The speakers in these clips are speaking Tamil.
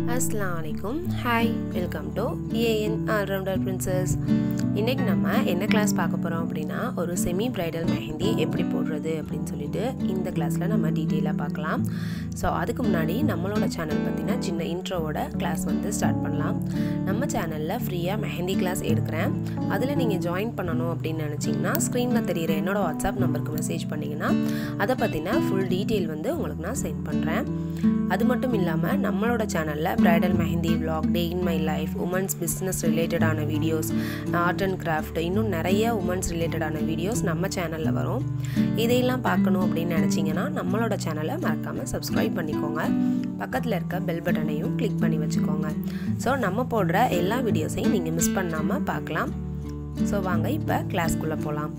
அஸ்லாம் வலைக்கும் hi welcome to A N allrounder princess இன்றைக்கி நம்ம என்ன கிளாஸ் பார்க்க போகிறோம் அப்படின்னா ஒரு செமி பிரைடல் மெஹந்தி எப்படி போடுறது அப்படின்னு சொல்லிட்டு இந்த கிளாஸில் நம்ம டீட்டெயிலாக பார்க்கலாம் ஸோ அதுக்கு முன்னாடி நம்மளோட சேனல் பற்றின சின்ன இன்ட்ரோவோட கிளாஸ் வந்து ஸ்டார்ட் பண்ணலாம் நம்ம சேனலில் ஃப்ரீயாக மெஹந்தி கிளாஸ் எடுக்கிறேன் அதில் நீங்கள் ஜாயின் பண்ணணும் அப்படின்னு நினச்சிங்கன்னா ஸ்க்ரீனில் தெரிகிற என்னோட வாட்ஸ்அப் நம்பருக்கு மெசேஜ் பண்ணிங்கன்னா அதை பற்றின ஃபுல் டீட்டெயில் வந்து உங்களுக்கு நான் சென்ட் பண்ணுறேன் அது மட்டும் இல்லாமல் நம்மளோட சேனலில் bridal mehndi vlog day in my life women's business ரிலேட்டடான வீடியோஸ் ஆர்ட் அண்ட் கிராஃப்ட் இன்னும் நிறைய உமன்ஸ் ரிலேட்டடான வீடியோஸ் நம்ம சேனலில் வரும் இதையெல்லாம் பார்க்கணும் அப்படின்னு நினச்சிங்கன்னா நம்மளோட சேனலை மறக்காமல் சப்ஸ்கிரைப் பண்ணிக்கோங்க பக்கத்தில் இருக்க பெல் பட்டனையும் கிளிக் பண்ணி வச்சுக்கோங்க ஸோ நம்ம போடுற எல்லா வீடியோஸையும் நீங்கள் மிஸ் பண்ணாமல் பார்க்கலாம் ஸோ வாங்க இப்போ கிளாஸ்க்குள்ளே போகலாம்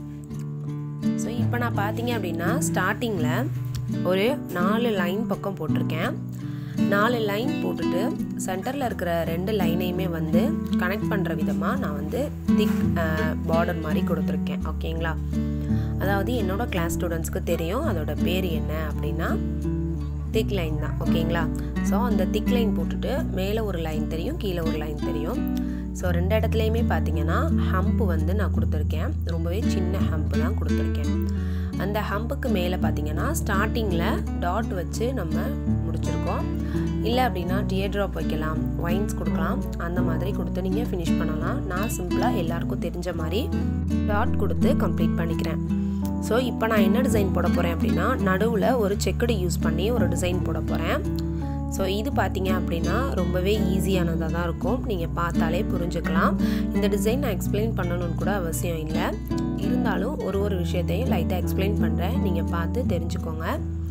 ஸோ இப்போ நான் பார்த்தீங்க அப்படின்னா ஸ்டார்டிங்கில் ஒரு நாலு லைன் பக்கம் போட்டிருக்கேன் நாலு லைன் போட்டுட்டு சென்டரில் இருக்கிற ரெண்டு லைனையுமே வந்து கனெக்ட் பண்ணுற விதமாக நான் வந்து திக் பார்டர் மாதிரி கொடுத்துருக்கேன் ஓகேங்களா அதாவது என்னோட கிளாஸ் ஸ்டூடெண்ட்ஸ்க்கு தெரியும் அதோட பேர் என்ன அப்படின்னா திக் லைன் தான் ஓகேங்களா ஸோ அந்த திக் லைன் போட்டுட்டு மேலே ஒரு லைன் தெரியும் கீழே ஒரு லைன் தெரியும் ஸோ ரெண்டு இடத்துலையுமே பார்த்தீங்கன்னா ஹம்ப்பு வந்து நான் கொடுத்துருக்கேன் ரொம்பவே சின்ன ஹம்ப்பு தான் கொடுத்துருக்கேன் அந்த ஹம்புக்கு மேலே பார்த்தீங்கன்னா ஸ்டார்டிங்கில் டாட் வச்சு நம்ம முடிச்சிருக்கோம் இல்லை அப்படின்னா டியர் ட்ராப் வைக்கலாம் ஒயின்ஸ் கொடுக்கலாம் அந்த மாதிரி கொடுத்து நீங்கள் ஃபினிஷ் பண்ணலாம் நான் சிம்பிளாக எல்லாருக்கும் தெரிஞ்ச மாதிரி டாட் கொடுத்து கம்ப்ளீட் பண்ணிக்கிறேன் ஸோ இப்போ நான் என்ன டிசைன் போட போகிறேன் அப்படின்னா நடுவில் ஒரு செக்குடு யூஸ் பண்ணி ஒரு டிசைன் போட போகிறேன் ஸோ இது பார்த்தீங்க அப்படின்னா ரொம்பவே ஈஸியானதாக தான் இருக்கும் நீங்கள் பார்த்தாலே புரிஞ்சுக்கலாம் இந்த டிசைன் நான் எக்ஸ்பிளைன் பண்ணணும்னு கூட அவசியம் இல்லை இருந்தாலும் ஒரு ஒரு விஷயத்தையும் லைட்டாக எக்ஸ்பிளைன் பண்ணுறேன் நீங்கள் பார்த்து தெரிஞ்சுக்கோங்க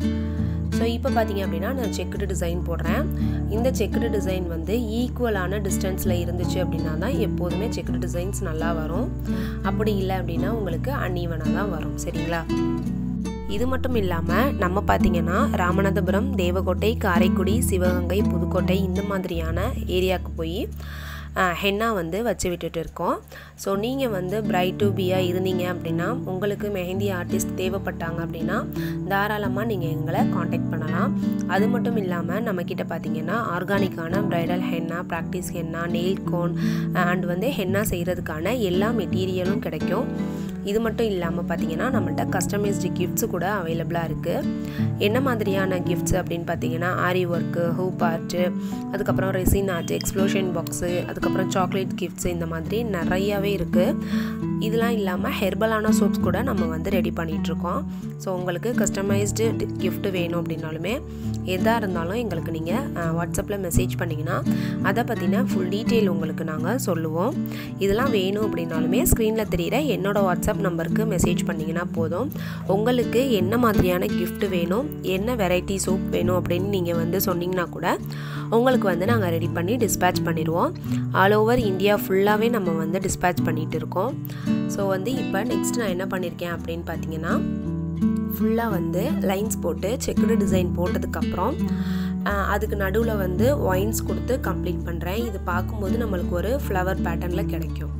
ஸோ இப்போ பார்த்தீங்க அப்படின்னா நான் செக்குடு டிசைன் போடுறேன் இந்த செக்குடு டிசைன் வந்து ஈக்குவலான டிஸ்டன்ஸில் இருந்துச்சு அப்படின்னா தான் எப்போதுமே செக்குடு டிசைன்ஸ் நல்லா வரும் அப்படி இல்லை அப்படின்னா உங்களுக்கு அன்ஈவனாக தான் வரும் சரிங்களா இது மட்டும் இல்லாமல் நம்ம பார்த்திங்கன்னா ராமநாதபுரம் தேவக்கோட்டை காரைக்குடி சிவகங்கை புதுக்கோட்டை இந்த மாதிரியான ஏரியாவுக்கு போய் ஹென்னா வந்து வச்சு விட்டுட்டு இருக்கோம் ஸோ நீங்கள் வந்து பிரைட் டு பியாக இருந்தீங்க அப்படின்னா உங்களுக்கு மெஹந்தி ஆர்டிஸ்ட் தேவைப்பட்டாங்க அப்படின்னா தாராளமாக நீங்கள் எங்களை காண்டாக்ட் பண்ணலாம் அது மட்டும் இல்லாமல் நம்மக்கிட்ட பார்த்தீங்கன்னா ஆர்கானிக்கான bridal henna practice henna nail cone and வந்து ஹென்னா செய்கிறதுக்கான எல்லா மெட்டீரியலும் கிடைக்கும் இது மட்டும் இல்லாமல் பார்த்தீங்கன்னா நம்மள்ட்ட கஸ்டமைஸ்டு கிஃப்ட்ஸு கூட அவைலபிளாக இருக்குது என்ன மாதிரியான கிஃப்ட்ஸ் அப்படின்னு பார்த்தீங்கன்னா ஆரி ஒர்க்கு ஹூப் ஆர்ட்டு அதுக்கப்புறம் ரெசின் ஆர்ட் எக்ஸ்ப்ளோஷன் பாக்ஸு அதுக்கப்புறம் சாக்லேட் கிஃப்ட்ஸு இந்த மாதிரி நிறையாவே இருக்குது இதெல்லாம் இல்லாமல் ஹெர்பலான சோப்ஸ் கூட நம்ம வந்து ரெடி பண்ணிகிட்ருக்கோம் ஸோ உங்களுக்கு கஸ்டமைஸ்டு கிஃப்ட் வேணும் அப்படின்னாலுமே எதாக இருந்தாலும் எங்களுக்கு நீங்கள் வாட்ஸ்அப்பில் மெசேஜ் பண்ணிங்கன்னா அதை பற்றின ஃபுல் டீட்டெயில் உங்களுக்கு நாங்கள் சொல்லுவோம் இதெல்லாம் வேணும் அப்படின்னாலுமே ஸ்க்ரீனில் தெரிகிற என்னோடய வாட்ஸ்அப் நம்பருக்கு மெசேஜ் பண்ணிங்கன்னா போதும் உங்களுக்கு என்ன மாதிரியான கிஃப்ட் வேணும் என்ன வெரைட்டி சோப் வேணும் அப்படின்னு நீங்கள் வந்து சொன்னீங்கன்னா கூட உங்களுக்கு வந்து நாங்கள் ரெடி பண்ணி டிஸ்பேச் பண்ணிடுவோம் ஆல் ஓவர் இந்தியா ஃபுல்லாகவே நம்ம வந்து டிஸ்பேச் பண்ணிகிட்டு இருக்கோம் ஸோ வந்து இப்போ நெக்ஸ்ட் நான் என்ன பண்ணியிருக்கேன் அப்படின்னு பார்த்தீங்கன்னா ஃபுல்லாக வந்து லைன்ஸ் போட்டு செக்குடு டிசைன் போட்டதுக்கப்புறம் அதுக்கு நடுவில் வந்து ஒயின்ஸ் கொடுத்து கம்ப்ளீட் பண்ணுறேன் இது பார்க்கும்போது நம்மளுக்கு ஒரு ஃப்ளவர் பேட்டர்னில் கிடைக்கும்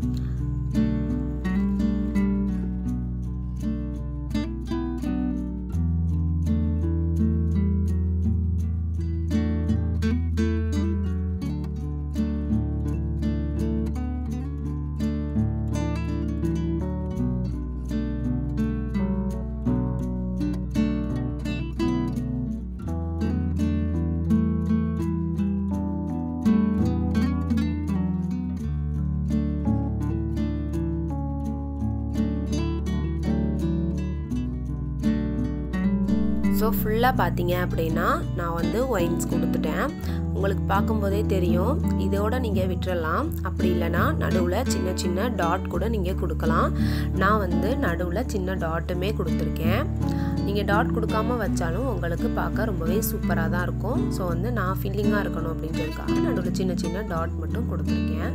ஸோ ஃபுல்லாக பார்த்தீங்க அப்படின்னா நான் வந்து ஒயின்ஸ் கொடுத்துட்டேன் உங்களுக்கு பார்க்கும்போதே தெரியும் இதோட நீங்கள் விட்டுறலாம் அப்படி இல்லைனா நடுவில் சின்ன சின்ன டாட் கூட நீங்கள் கொடுக்கலாம் நான் வந்து நடுவில் சின்ன டாட்டுமே கொடுத்துருக்கேன் நீங்கள் டாட் கொடுக்காம வச்சாலும் உங்களுக்கு பார்க்க ரொம்பவே சூப்பராக தான் இருக்கும் ஸோ வந்து நான் ஃபீலிங்காக இருக்கணும் அப்படின்றதுக்காக நடுவில் சின்ன சின்ன டாட் மட்டும் கொடுத்துருக்கேன்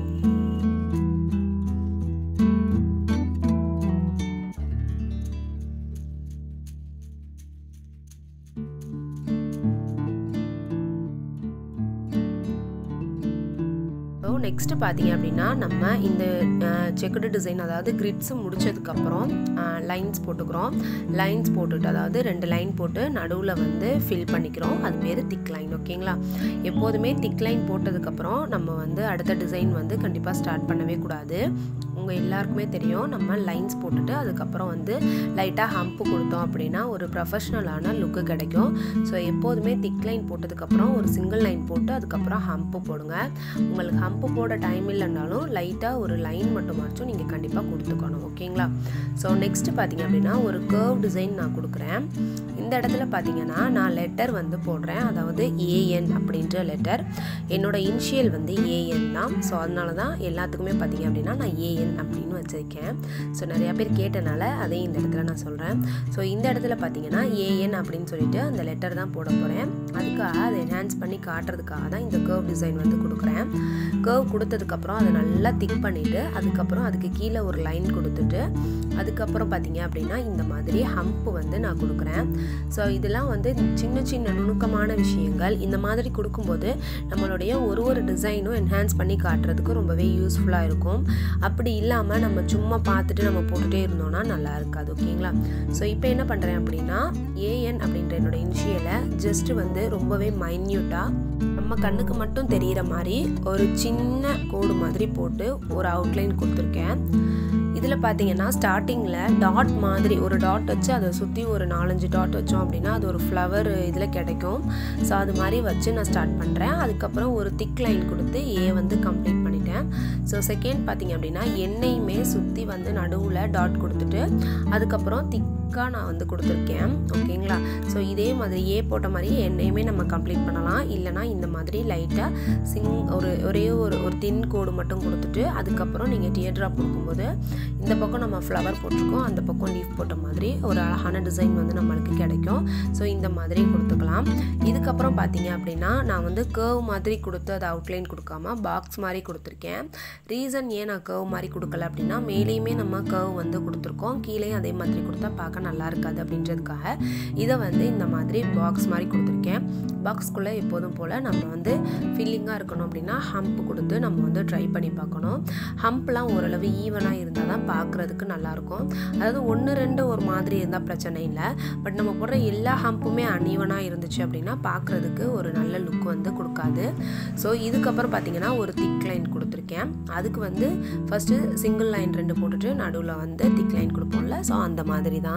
நெக்ஸ்ட்டு பார்த்தீங்க அப்படின்னா நம்ம இந்த செக்குடு டிசைன் அதாவது கிரிட்ஸ் முடிச்சதுக்கப்புறம் லைன்ஸ் போட்டுக்கிறோம் லைன்ஸ் போட்டுட்டு அதாவது ரெண்டு லைன் போட்டு நடுவில் வந்து ஃபில் பண்ணிக்கிறோம் அது பேர் திக் லைன் ஓகேங்களா எப்போதுமே திக் லைன் போட்டதுக்கப்புறம் நம்ம வந்து அடுத்த டிசைன் வந்து கண்டிப்பாக ஸ்டார்ட் பண்ணவே கூடாது உங்கள் எல்லாருக்குமே தெரியும் நம்ம லைன்ஸ் போட்டுட்டு அதுக்கப்புறம் வந்து லைட்டாக ஹம்ப்பு கொடுத்தோம் அப்படின்னா ஒரு ப்ரொஃபஷ்னலான லுக்கு கிடைக்கும் ஸோ எப்போதுமே திக் லைன் போட்டதுக்கப்புறம் ஒரு சிங்கிள் லைன் போட்டு அதுக்கப்புறம் ஹம்ப்பு போடுங்க உங்களுக்கு ஹம்ப்பு போட டைம் இல்லைனாலும் லைட்டாக ஒரு லைன் மட்டுமாச்சும் நீங்கள் கண்டிப்பாக கொடுத்துக்கணும் ஓகேங்களா ஸோ நெக்ஸ்ட்டு பார்த்தீங்க அப்படின்னா ஒரு கர்வ் டிசைன் நான் கொடுக்குறேன் இந்த இடத்துல பார்த்தீங்கன்னா நான் லெட்டர் வந்து போடுறேன் அதாவது ஏஎன் அப்படின்ற லெட்டர் என்னோட இனிஷியல் வந்து ஏஎன் தான் ஸோ அதனால தான் எல்லாத்துக்குமே பார்த்தீங்க அப்படின்னா நான் ஏஎன் அப்படின்னு வச்சுருக்கேன் ஸோ நிறையா பேர் கேட்டனால அதையும் இந்த இடத்துல நான் சொல்கிறேன் ஸோ இந்த இடத்துல பார்த்தீங்கன்னா ஏஎன் அப்படின்னு சொல்லிட்டு அந்த லெட்டர் தான் போட போகிறேன் அதுக்காக அதை என்ஹான்ஸ் பண்ணி காட்டுறதுக்காக தான் இந்த கர்வ் டிசைன் வந்து கொடுக்குறேன் கர்வ் கொடுத்ததுக்கப்புறம் அதை நல்லா திக் பண்ணிவிட்டு அதுக்கப்புறம் அதுக்கு கீழே ஒரு லைன் கொடுத்துட்டு அதுக்கப்புறம் பார்த்தீங்க அப்படின்னா இந்த மாதிரி ஹம்ப் வந்து நான் கொடுக்குறேன் ஸோ இதெல்லாம் வந்து சின்ன சின்ன நுணுக்கமான விஷயங்கள் இந்த மாதிரி கொடுக்கும்போது நம்மளுடைய ஒரு ஒரு டிசைனும் என்ஹான்ஸ் பண்ணி காட்டுறதுக்கு ரொம்பவே யூஸ்ஃபுல்லாக இருக்கும் அப்படி இல்லாமல் நம்ம சும்மா பார்த்துட்டு நம்ம போட்டுகிட்டே இருந்தோம்னா நல்லா இருக்காது ஓகேங்களா ஸோ இப்போ என்ன பண்ணுறேன் அப்படின்னா ஏஎன் அப்படின்ற என்னோட இனிஷியலை ஜஸ்ட்டு வந்து ரொம்பவே மைன்யூட்டாக நம்ம கண்ணுக்கு மட்டும் தெரிகிற மாதிரி ஒரு சின்ன கோடு மாதிரி போட்டு ஒரு அவுட்லைன் கொடுத்துருக்கேன் இதில் பார்த்தீங்கன்னா ஸ்டார்டிங்கில் டாட் மாதிரி ஒரு டாட் வச்சு அதை சுற்றி ஒரு நாலஞ்சு டாட் வச்சோம் அப்படின்னா அது ஒரு ஃப்ளவர் இதில் கிடைக்கும் ஸோ அது மாதிரி வச்சு நான் ஸ்டார்ட் பண்ணுறேன் அதுக்கப்புறம் ஒரு திக் லைன் கொடுத்து ஏ வந்து கம்ப்ளீட் பண்ணிட்டேன் ஸோ செகண்ட் பார்த்தீங்க அப்படின்னா எண்ணெயுமே சுற்றி வந்து நடுவில் டாட் கொடுத்துட்டு அதுக்கப்புறம் திக்காக நான் வந்து கொடுத்துருக்கேன் ஓகேங்களா ஸோ இதே மாதிரி ஏ போட்ட மாதிரி எண்ணெயுமே நம்ம கம்ப்ளீட் பண்ணலாம் இல்லைனா இந்த மாதிரி லைட்டாக சிங் ஒரு ஒரே ஒரு ஒரு தின் கோடு மட்டும் கொடுத்துட்டு அதுக்கப்புறம் நீங்கள் டியர் ட்ராப் கொடுக்கும்போது இந்த பக்கம் நம்ம ஃப்ளவர் போட்டிருக்கோம் அந்த பக்கம் லீஃப் போட்ட மாதிரி ஒரு அழகான டிசைன் வந்து நம்மளுக்கு கிடைக்கும் ஸோ இந்த மாதிரி கொடுத்துக்கலாம் இதுக்கப்புறம் பார்த்தீங்க அப்படின்னா நான் வந்து கேர்வ் மாதிரி கொடுத்து அதை அவுட்லைன் கொடுக்காம பாக்ஸ் மாதிரி கொடுத்துருக்கேன் ரீசன் ஏன் நான் கேர்வ் மாதிரி கொடுக்கல அப்படின்னா மேலேயுமே நம்ம கேர்வ் வந்து கொடுத்துருக்கோம் கீழேயும் அதே மாதிரி கொடுத்தா பார்க்க நல்லா இருக்காது அப்படின்றதுக்காக இதை வந்து இந்த மாதிரி பாக்ஸ் மாதிரி கொடுத்துருக்கேன் பாக்ஸ்குள்ளே எப்போதும் போல் நம்ம வந்து ஃபில்லிங்காக இருக்கணும் அப்படின்னா ஹம்ப் கொடுத்து நம்ம வந்து ட்ரை பண்ணி பார்க்கணும் ஹம்ப்லாம் ஓரளவு ஈவனாக இருந்தால் தான் பார்க்குறதுக்கு நல்லாயிருக்கும் அதாவது ஒன்று ரெண்டு ஒரு மாதிரி இருந்தால் பிரச்சனை இல்லை பட் நம்ம போடுற எல்லா ஹம்புமே அன்ஈவனாக இருந்துச்சு அப்படின்னா பார்க்குறதுக்கு ஒரு நல்ல லுக் வந்து கொடுக்காது ஸோ இதுக்கப்புறம் பார்த்தீங்கன்னா ஒரு திக் லைன் கொடுத்துருக்கேன் அதுக்கு வந்து ஃபஸ்ட்டு சிங்கிள் லைன் ரெண்டு போட்டுட்டு நடுவில் வந்து திக் லைன் கொடுப்போம்ல ஸோ அந்த மாதிரி தான்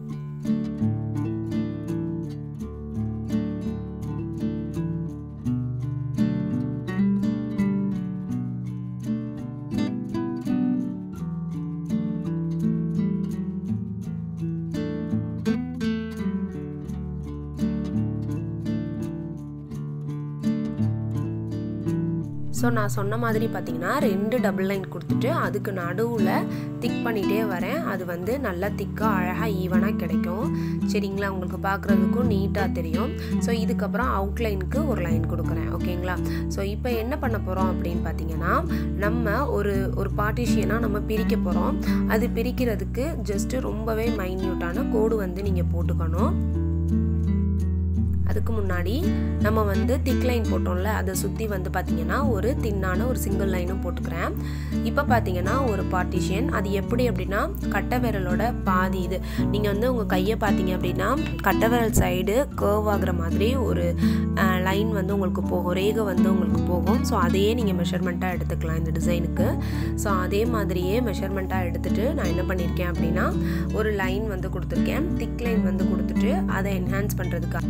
ஸோ நான் சொன்ன மாதிரி பார்த்தீங்கன்னா ரெண்டு டபுள் லைன் கொடுத்துட்டு அதுக்கு நடுவில் திக் பண்ணிகிட்டே வரேன் அது வந்து நல்லா திக்காக அழகாக ஈவனாக கிடைக்கும் சரிங்களா உங்களுக்கு பார்க்குறதுக்கும் நீட்டாக தெரியும் ஸோ இதுக்கப்புறம் அவுட்லைனுக்கு ஒரு லைன் கொடுக்குறேன் ஓகேங்களா ஸோ இப்போ என்ன பண்ண போகிறோம் அப்படின்னு பார்த்தீங்கன்னா நம்ம ஒரு ஒரு பார்ட்டிஷியனாக நம்ம பிரிக்க போகிறோம் அது பிரிக்கிறதுக்கு ஜஸ்ட்டு ரொம்பவே மைன்யூட்டான கோடு வந்து நீங்கள் போட்டுக்கணும் அதுக்கு முன்னாடி நம்ம வந்து திக் லைன் போட்டோம்ல அதை சுற்றி வந்து பார்த்திங்கன்னா ஒரு தின்னான ஒரு சிங்கிள் லைனும் போட்டுக்கிறேன் இப்போ பார்த்தீங்கன்னா ஒரு பார்ட்டிஷியன் அது எப்படி அப்படின்னா கட்டை விரலோட பாதி இது நீங்கள் வந்து உங்கள் கையை பார்த்தீங்க அப்படின்னா கட்டை விரல் சைடு கேர்வ் ஆகுற மாதிரி ஒரு லைன் வந்து உங்களுக்கு போகும் ரேகை வந்து உங்களுக்கு போகும் ஸோ அதையே நீங்கள் மெஷர்மெண்ட்டாக எடுத்துக்கலாம் இந்த டிசைனுக்கு ஸோ அதே மாதிரியே மெஷர்மெண்ட்டாக எடுத்துகிட்டு நான் என்ன பண்ணியிருக்கேன் அப்படின்னா ஒரு லைன் வந்து கொடுத்துருக்கேன் திக் லைன் வந்து கொடுத்துட்டு அதை என்ஹான்ஸ் பண்ணுறதுக்காக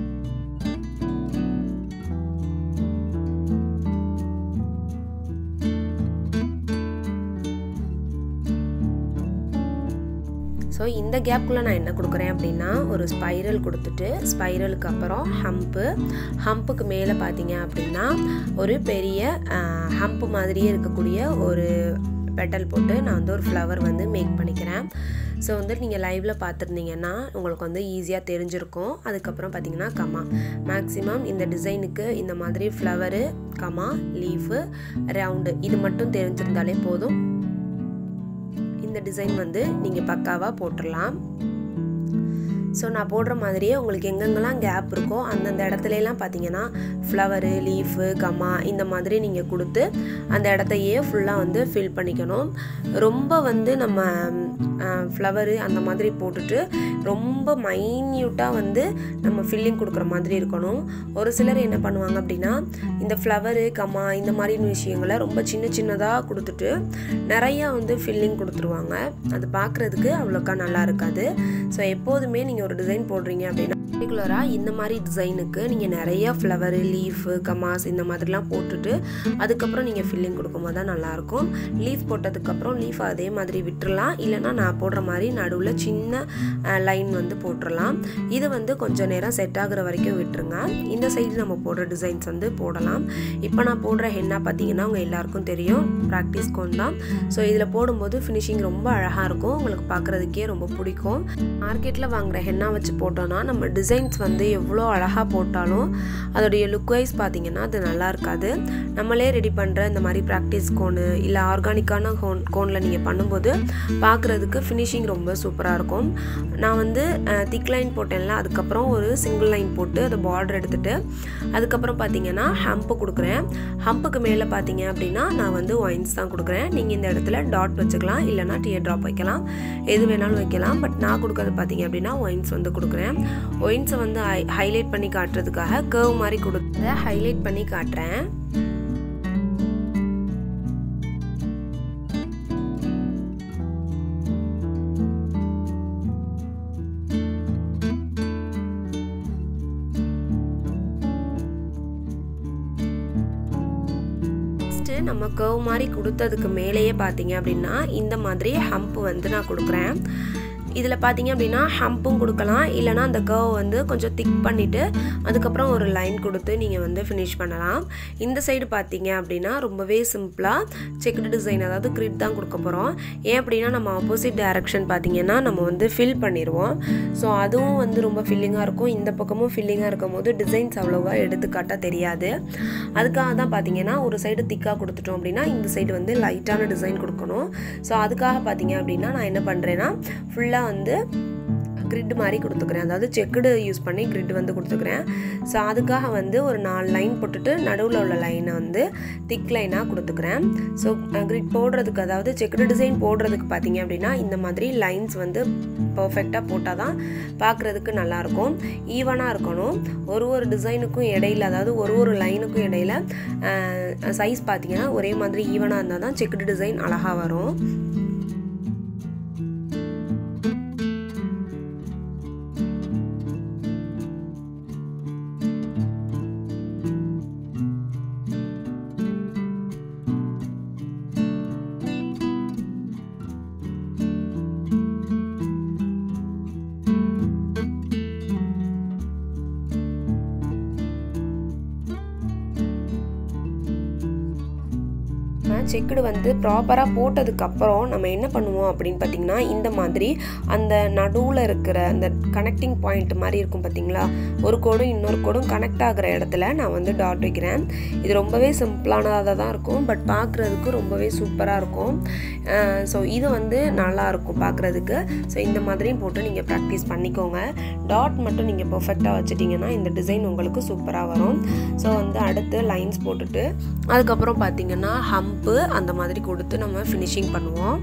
ஸோ இந்த கேப்புக்குள்ளே நான் என்ன கொடுக்குறேன் அப்படின்னா ஒரு ஸ்பைரல் கொடுத்துட்டு ஸ்பைரலுக்கு அப்புறம் ஹம்ப்பு ஹம்புக்கு மேலே பார்த்தீங்க அப்படின்னா ஒரு பெரிய ஹம்ப்பு மாதிரியே இருக்கக்கூடிய ஒரு பெட்டல் போட்டு நான் வந்து ஒரு ஃப்ளவர் வந்து மேக் பண்ணிக்கிறேன் ஸோ வந்து நீங்கள் லைவில் பார்த்துருந்தீங்கன்னா உங்களுக்கு வந்து ஈஸியாக தெரிஞ்சிருக்கும் அதுக்கப்புறம் பார்த்தீங்கன்னா கமா மேக்ஸிமம் இந்த டிசைனுக்கு இந்த மாதிரி ஃப்ளவரு கமா லீஃபு ரவுண்டு இது மட்டும் தெரிஞ்சிருந்தாலே போதும் இந்த டிசைன் வந்து நீங்கள் பக்காவாக போட்டுடலாம் ஸோ நான் போடுற மாதிரியே உங்களுக்கு எங்கெங்கெல்லாம் கேப் இருக்கோ அந்தந்த இடத்துலலாம் பார்த்தீங்கன்னா ஃப்ளவரு லீஃபு கம்மா இந்த மாதிரி நீங்கள் கொடுத்து அந்த இடத்தையே ஃபுல்லாக வந்து ஃபில் பண்ணிக்கணும் ரொம்ப வந்து நம்ம ஃப்ளவரு அந்த மாதிரி போட்டுட்டு ரொம்ப மைன்யூட்டாக வந்து நம்ம ஃபில்லிங் கொடுக்குற மாதிரி இருக்கணும் ஒரு சிலர் என்ன பண்ணுவாங்க அப்படின்னா இந்த ஃப்ளவரு கம்மா இந்த மாதிரி விஷயங்களை ரொம்ப சின்ன சின்னதாக கொடுத்துட்டு நிறையா வந்து ஃபில்லிங் கொடுத்துருவாங்க அது பார்க்குறதுக்கு அவ்வளோக்கா நல்லா இருக்காது ஸோ எப்போதுமே நீங்கள் ஒரு டிசைன் போடுறீங்க அப்படின்னா பர்டிகுலராக இந்த மாதிரி டிசைனுக்கு நீங்கள் நிறைய ஃப்ளவரு லீஃபு கமாஸ் இந்த மாதிரிலாம் போட்டுட்டு அதுக்கப்புறம் நீங்கள் ஃபில்லிங் கொடுக்கும்போது தான் நல்லாயிருக்கும் லீஃப் போட்டதுக்கப்புறம் லீஃப் அதே மாதிரி விட்டுறலாம் இல்லைனா நான் போடுற மாதிரி நடுவில் சின்ன லைன் வந்து போட்டுடலாம் இது வந்து கொஞ்சம் நேரம் செட் ஆகுற வரைக்கும் விட்டுருங்க இந்த சைடு நம்ம போடுற டிசைன்ஸ் வந்து போடலாம் இப்போ நான் போடுற ஹென்னா பார்த்தீங்கன்னா உங்கள் எல்லாருக்கும் தெரியும் ப்ராக்டிஸ் கோன் தான் ஸோ இதில் போடும்போது ஃபினிஷிங் ரொம்ப அழகாக இருக்கும் உங்களுக்கு பார்க்குறதுக்கே ரொம்ப பிடிக்கும் மார்க்கெட்டில் வாங்குற ஹென்னா வச்சு போட்டோன்னா நம்ம டிசைன்ஸ் வந்து எவ்வளோ அழகாக போட்டாலும் அதோடைய லுக் வைஸ் பார்த்தீங்கன்னா அது நல்லா இருக்காது நம்மளே ரெடி பண்ணுற இந்த மாதிரி ப்ராக்டிஸ் கோனு இல்லை ஆர்கானிக்கான கோன் கோனில் நீங்கள் பண்ணும்போது பார்க்குறதுக்கு ஃபினிஷிங் ரொம்ப சூப்பராக இருக்கும் நான் வந்து திக் லைன் போட்டேன்ல அதுக்கப்புறம் ஒரு சிங்கிள் லைன் போட்டு அதை பார்டர் எடுத்துகிட்டு அதுக்கப்புறம் பார்த்தீங்கன்னா ஹம்பு கொடுக்குறேன் ஹம்புக்கு மேலே பார்த்தீங்க அப்படின்னா நான் வந்து ஒயின்ஸ் தான் கொடுக்குறேன் நீங்கள் இந்த இடத்துல டாட் வச்சுக்கலாம் இல்லைனா டியர் ட்ராப் வைக்கலாம் எது வேணாலும் வைக்கலாம் பட் நான் கொடுக்குறது பார்த்தீங்க அப்படின்னா ஒயின்ஸ் வந்து கொடுக்குறேன் ஒயின்ஸை வந்து ஹை ஹைலைட் பண்ணி காட்டுறதுக்காக கேர்வ் மாதிரி கொடுத்து ஹைலைட் பண்ணி காட்டுறேன் ஃபஸ்ட்டு நம்ம கர்வ் மாதிரி கொடுத்ததுக்கு மேலேயே பார்த்தீங்க அப்படின்னா இந்த மாதிரி ஹம்ப் வந்து நான் கொடுக்குறேன் இதில் பார்த்தீங்க அப்படின்னா ஹம்பும் கொடுக்கலாம் இல்லைனா அந்த கர்வ் வந்து கொஞ்சம் திக் பண்ணிவிட்டு அதுக்கப்புறம் ஒரு லைன் கொடுத்து நீங்கள் வந்து ஃபினிஷ் பண்ணலாம் இந்த சைடு பார்த்தீங்க அப்படின்னா ரொம்பவே சிம்பிளாக செக்குடு டிசைன் அதாவது கிரிட் தான் கொடுக்க போகிறோம் ஏன் அப்படின்னா நம்ம ஆப்போசிட் டைரக்ஷன் பார்த்தீங்கன்னா நம்ம வந்து ஃபில் பண்ணிடுவோம் ஸோ அதுவும் வந்து ரொம்ப ஃபில்லிங்காக இருக்கும் இந்த பக்கமும் ஃபில்லிங்காக இருக்கும் போது டிசைன்ஸ் அவ்வளோவா எடுத்துக்காட்டாக தெரியாது அதுக்காக தான் பார்த்தீங்கன்னா ஒரு சைடு திக்காக கொடுத்துட்டோம் அப்படின்னா இந்த சைடு வந்து லைட்டான டிசைன் கொடுக்கணும் ஸோ அதுக்காக பார்த்தீங்க அப்படின்னா நான் என்ன பண்ணுறேன்னா ஃபுல்லாக வந்து கிரிட் மாதிரி கொடுத்துக்கிறேன் அதாவது செக்குடு யூஸ் பண்ணி கிரிட் வந்து கொடுத்துக்கிறேன் ஸோ அதுக்காக வந்து ஒரு நாலு லைன் போட்டுட்டு நடுவில் உள்ள லைனை வந்து திக் லைனாக கொடுத்துக்கிறேன் ஸோ கிரிட் போடுறதுக்கு அதாவது செக்குடு டிசைன் போடுறதுக்கு பார்த்தீங்க அப்படின்னா இந்த மாதிரி லைன்ஸ் வந்து பர்ஃபெக்டாக போட்டால் தான் பார்க்குறதுக்கு நல்லாயிருக்கும் ஈவனாக இருக்கணும் ஒரு ஒரு டிசைனுக்கும் இடையில அதாவது ஒரு ஒரு லைனுக்கும் இடையில சைஸ் பார்த்தீங்கன்னா ஒரே மாதிரி ஈவனாக இருந்தால் தான் செக்குடு டிசைன் அழகாக வரும் செக்குடு வந்து ப்ராப்பராக போட்டதுக்கப்புறம் நம்ம என்ன பண்ணுவோம் அப்படின்னு பார்த்தீங்கன்னா இந்த மாதிரி அந்த நடுவில் இருக்கிற அந்த கனெக்டிங் பாயிண்ட் மாதிரி இருக்கும் பார்த்தீங்களா ஒரு கோடும் இன்னொரு கோடும் கனெக்ட் ஆகிற இடத்துல நான் வந்து டாட் வைக்கிறேன் இது ரொம்பவே சிம்பிளானதாக தான் இருக்கும் பட் பார்க்குறதுக்கு ரொம்பவே சூப்பராக இருக்கும் ஸோ இது வந்து நல்லாயிருக்கும் பார்க்குறதுக்கு ஸோ இந்த மாதிரியும் போட்டு நீங்கள் ப்ராக்டிஸ் பண்ணிக்கோங்க டாட் மட்டும் நீங்கள் பர்ஃபெக்டாக வச்சுட்டிங்கன்னா இந்த டிசைன் உங்களுக்கு சூப்பராக வரும் ஸோ வந்து அடுத்து லைன்ஸ் போட்டுட்டு அதுக்கப்புறம் பார்த்தீங்கன்னா ஹம்ப்பு அந்த மாதிரி கொடுத்து நம்ம ஃபினிஷிங் பண்ணுவோம்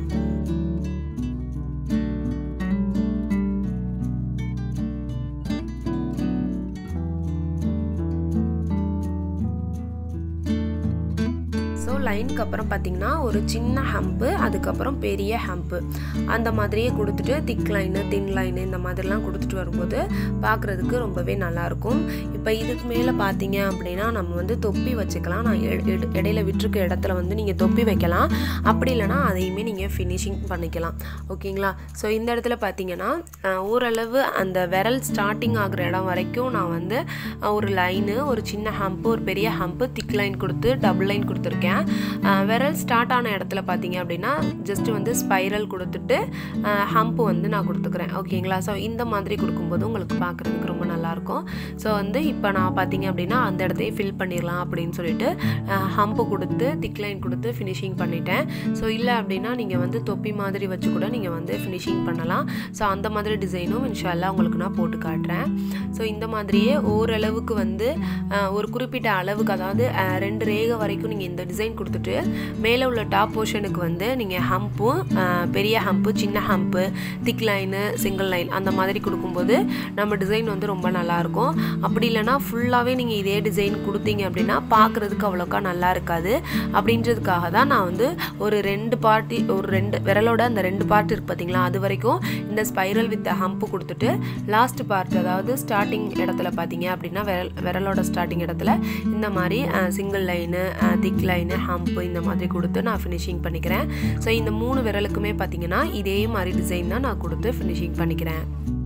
ஸோ லைனுக்கு அப்புறம் பார்த்திங்கன்னா ஒரு சின்ன ஹம்ப்பு அதுக்கப்புறம் பெரிய ஹம்ப்பு அந்த மாதிரியே கொடுத்துட்டு திக் லைனு தின் லைனு இந்த மாதிரிலாம் கொடுத்துட்டு வரும்போது பார்க்குறதுக்கு ரொம்பவே நல்லாயிருக்கும் இப்போ இதுக்கு மேலே பார்த்தீங்க அப்படின்னா நம்ம வந்து தொப்பி வச்சுக்கலாம் நான் இடையில விட்டுருக்க இடத்துல வந்து நீங்கள் தொப்பி வைக்கலாம் அப்படி இல்லைனா அதையுமே நீங்கள் ஃபினிஷிங் பண்ணிக்கலாம் ஓகேங்களா ஸோ இந்த இடத்துல பார்த்தீங்கன்னா ஓரளவு அந்த விரல் ஸ்டார்டிங் ஆகிற இடம் வரைக்கும் நான் வந்து ஒரு லைனு ஒரு சின்ன ஹம்ப்பு ஒரு பெரிய ஹம்ப்பு திக் லைன் கொடுத்து டபுள் லைன் கொடுத்துருக்கேன் விரல் ஸ்டார்ட் ஆன இடத்துல பார்த்தீங்க அப்படின்னா ஜஸ்ட் வந்து ஸ்பைரல் கொடுத்துட்டு ஹம்ப் வந்து நான் கொடுத்துக்கிறேன் ஓகேங்களா ஸோ இந்த மாதிரி கொடுக்கும்போது உங்களுக்கு பார்க்குறதுக்கு ரொம்ப நல்லாயிருக்கும் ஸோ வந்து இப்போ நான் பார்த்தீங்க அப்படின்னா அந்த இடத்தையே ஃபில் பண்ணிடலாம் அப்படின்னு சொல்லிட்டு ஹம்ப்பு கொடுத்து திக் லைன் கொடுத்து ஃபினிஷிங் பண்ணிட்டேன் ஸோ இல்லை அப்படின்னா நீங்கள் வந்து தொப்பி மாதிரி வச்சு கூட நீங்கள் வந்து ஃபினிஷிங் பண்ணலாம் ஸோ அந்த மாதிரி டிசைனும் இன்ஷால்லா உங்களுக்கு நான் போட்டு காட்டுறேன் ஸோ இந்த மாதிரியே ஓரளவுக்கு வந்து ஒரு குறிப்பிட்ட அளவுக்கு அதாவது ரெண்டு ரேகை வரைக்கும் நீங்கள் இந்த டிசைன் கொடுத்துட்டு மேலே உள்ள டாப் போர்ஷனுக்கு வந்து நீங்கள் ஹம்பும் பெரிய ஹம்ப்பு சின்ன hump thick line single line அந்த மாதிரி கொடுக்கும்போது நம்ம டிசைன் வந்து ரொம்ப நல்லாயிருக்கும் அப்படி இல்லைனா ஃபுல்லாகவே நீங்கள் இதே டிசைன் கொடுத்தீங்க அப்படின்னா பார்க்குறதுக்கு அவ்வளோக்கா நல்லா இருக்காது அப்படின்றதுக்காக தான் நான் வந்து ஒரு ரெண்டு பார்ட்டி ஒரு ரெண்டு விரலோட அந்த ரெண்டு பார்ட் இருக்குது பார்த்தீங்களா அது வரைக்கும் இந்த ஸ்பைரல் வித் ஹம்ப்பு கொடுத்துட்டு லாஸ்ட் பார்ட் அதாவது ஸ்டார்டிங் இடத்துல பார்த்தீங்க அப்படின்னா விரல் விரலோட ஸ்டார்டிங் இடத்துல இந்த மாதிரி single line thick line hump இந்த மாதிரி கொடுத்து நான் ஃபினிஷிங் பண்ணிக்கிறேன் ஸோ இந்த மூணு விரலுக்குமே பார்த்தீங்கன்னா இதே மாதிரி டிசைன் தான் நான் கொடுத்து ஃபினிஷிங் பண்ணிக்கிறேன்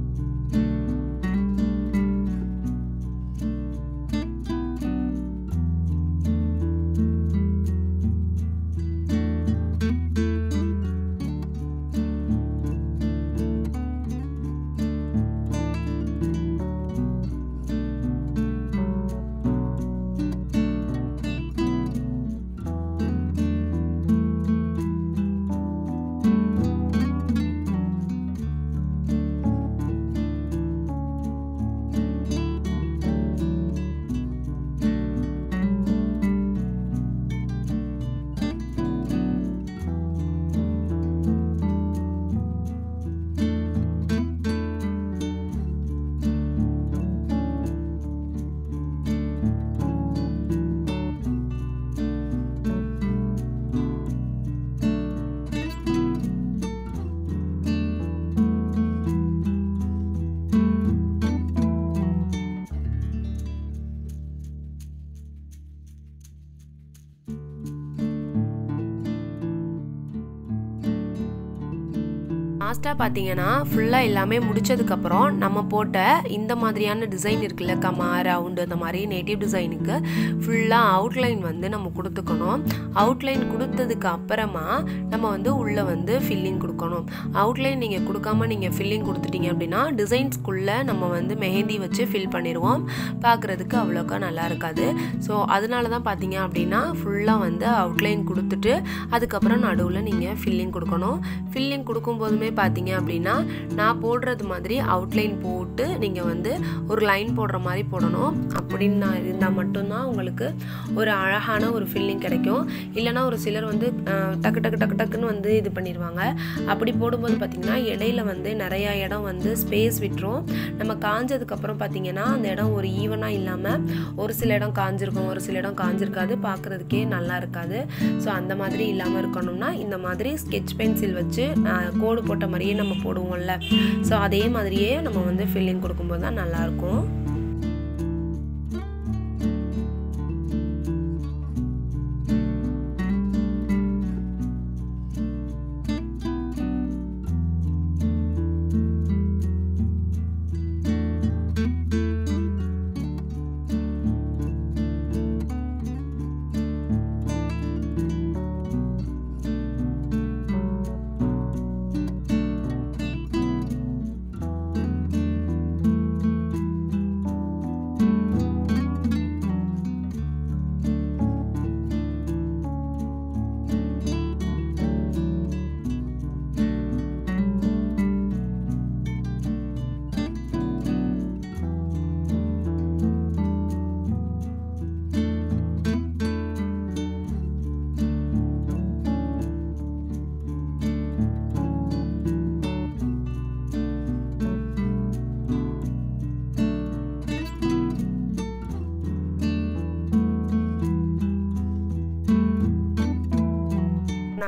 லாஸ்ட்டாக பார்த்தீங்கன்னா ஃபுல்லாக எல்லாமே முடிச்சதுக்கப்புறம் நம்ம போட்ட இந்த மாதிரியான டிசைன் இருக்குல்ல கமா ரவுண்டு அந்த மாதிரி நேட்டிவ் டிசைனுக்கு ஃபுல்லாக அவுட்லைன் வந்து நம்ம கொடுத்துக்கணும் அவுட்லைன் கொடுத்ததுக்கு அப்புறமா நம்ம வந்து உள்ளே வந்து ஃபில்லிங் கொடுக்கணும் அவுட்லைன் நீங்கள் கொடுக்காம நீங்கள் ஃபில்லிங் கொடுத்துட்டீங்க அப்படின்னா டிசைன்ஸ்குள்ளே நம்ம வந்து மெஹந்தி வச்சு ஃபில் பண்ணிடுவோம் பார்க்குறதுக்கு அவ்வளோக்கா நல்லா இருக்காது ஸோ அதனால தான் பார்த்தீங்க அப்படின்னா ஃபுல்லாக வந்து அவுட்லைன் கொடுத்துட்டு அதுக்கப்புறம் நடுவில் நீங்கள் ஃபில்லிங் கொடுக்கணும் ஃபில்லிங் கொடுக்கும்போதுமே பார்த்தீங்க அப்படின்னா நான் போடுறது மாதிரி அவுட்லைன் போட்டு நீங்கள் வந்து ஒரு லைன் போடுற மாதிரி போடணும் அப்படின்னு நான் இருந்தால் மட்டும்தான் உங்களுக்கு ஒரு அழகான ஒரு ஃபில்லிங் கிடைக்கும் இல்லைனா ஒரு சிலர் வந்து அஹ், டக்கு டக்கு டக்கு டக்குன்னு வந்து இது பண்ணிடுவாங்க அப்படி போடும்போது பார்த்திங்கன்னா இடையில வந்து நிறையா இடம் வந்து ஸ்பேஸ் விட்டுரும் நம்ம காஞ்சதுக்கப்புறம் பார்த்தீங்கன்னா அந்த இடம் ஒரு ஈவனாக இல்லாமல் ஒரு சில இடம் காஞ்சிருக்கும் ஒரு சில இடம் காஞ்சிருக்காது பார்க்குறதுக்கே நல்லா இருக்காது ஸோ அந்த மாதிரி இல்லாமல் இருக்கணும்னா இந்த மாதிரி ஸ்கெட்ச் பென்சில் வச்சு அஹ், கோடு போட்ட மாதிரியே நம்ம போடுவோம்ல ஸோ அதே மாதிரியே நம்ம வந்து ஃபில்லிங் கொடுக்கும்போது தான் நல்லாயிருக்கும்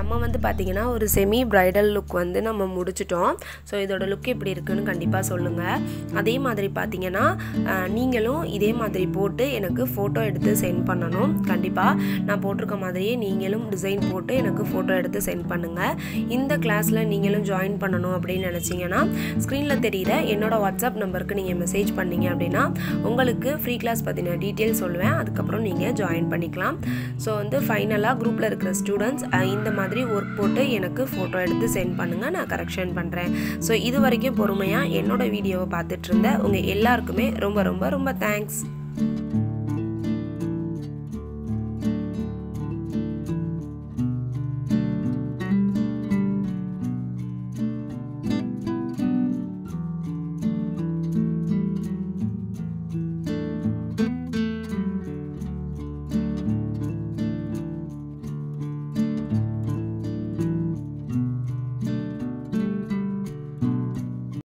நம்ம வந்து பார்த்திங்கன்னா ஒரு செமி ப்ரைடல் லுக் வந்து நம்ம முடிச்சிட்டோம் ஸோ இதோட லுக் எப்படி இருக்குன்னு கண்டிப்பாக சொல்லுங்கள் அதே மாதிரி பார்த்தீங்கன்னா அஹ், நீங்களும் இதே மாதிரி போட்டு எனக்கு ஃபோட்டோ எடுத்து சென்ட் பண்ணணும் கண்டிப்பாக நான் போட்டிருக்க மாதிரியே நீங்களும் டிசைன் போட்டு எனக்கு ஃபோட்டோ எடுத்து சென்ட் பண்ணுங்கள் இந்த கிளாஸில் நீங்களும் ஜாயின் பண்ணணும் அப்படின்னு நினச்சிங்கன்னா ஸ்க்ரீனில் தெரியுற என்னோட வாட்ஸ்அப் நம்பருக்கு நீங்கள் மெசேஜ் பண்ணீங்க அப்படின்னா உங்களுக்கு ஃப்ரீ கிளாஸ் பற்றின டீட்டெயில் சொல்லுவேன் அதுக்கப்புறம் நீங்கள் ஜாயின் பண்ணிக்கலாம் ஸோ வந்து ஃபைனலாக குரூப்பில் இருக்கிற ஸ்டூடெண்ட்ஸ் இந்த மாதிரி ஒர்க் போட்டு எனக்கு ஃபோட்டோ எடுத்து சென்ட் பண்ணுங்கள் நான் கரெக்ஷன் பண்ணுறேன் ஸோ இது வரைக்கும் பொறுமையாக என்னோட வீடியோவை பார்த்துட்டு இருந்த உங்கள் எல்லாருக்குமே ரொம்ப ரொம்ப ரொம்ப தேங்க்ஸ்